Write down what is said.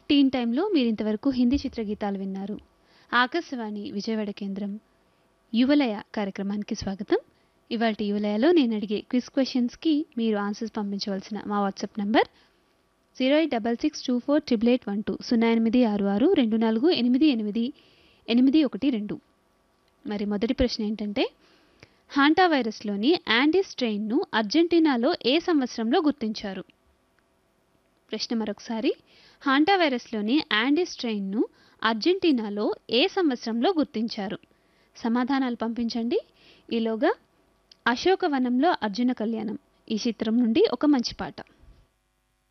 టీన్ టైంలో మీరు ఇంతవరకు హిందీ చిత్రగీతాలు విన్నారు ఆకాశవాణి విజయవాడ కేంద్రం యువలయ కార్యక్రమానికి స్వాగతం ఇవాళ యువలయలో నేను అడిగే క్విజ్ క్వశ్చన్స్కి మీరు ఆన్సర్స్ పంపించవలసిన మా WhatsApp number zero eight double six two four triple eight one two సున్నా ఎనిమిది ఆరు ఆరు రెండు నాలుగు ఎనిమిది ఎనిమిది ఎనిమిది ఒకటి రెండు మరి మొదటి ప్రశ్న ఏంటంటే హాంటా వైరస్లోని యాండీస్ స్ట్రెయిన్ను అర్జెంటీనాలో ఏ సంవత్సరంలో గుర్తించారు ప్రశ్న మరొకసారి హాంటా వైరస్లోని యాండీస్ స్ట్రెయిన్ను అర్జెంటీనాలో ఏ సంవత్సరంలో గుర్తించారు సమాధానాలు పంపించండి ఈలోగా అశోకవనంలో అర్జున కళ్యాణం ఈ చిత్రం నుండి ఒక మంచి పాట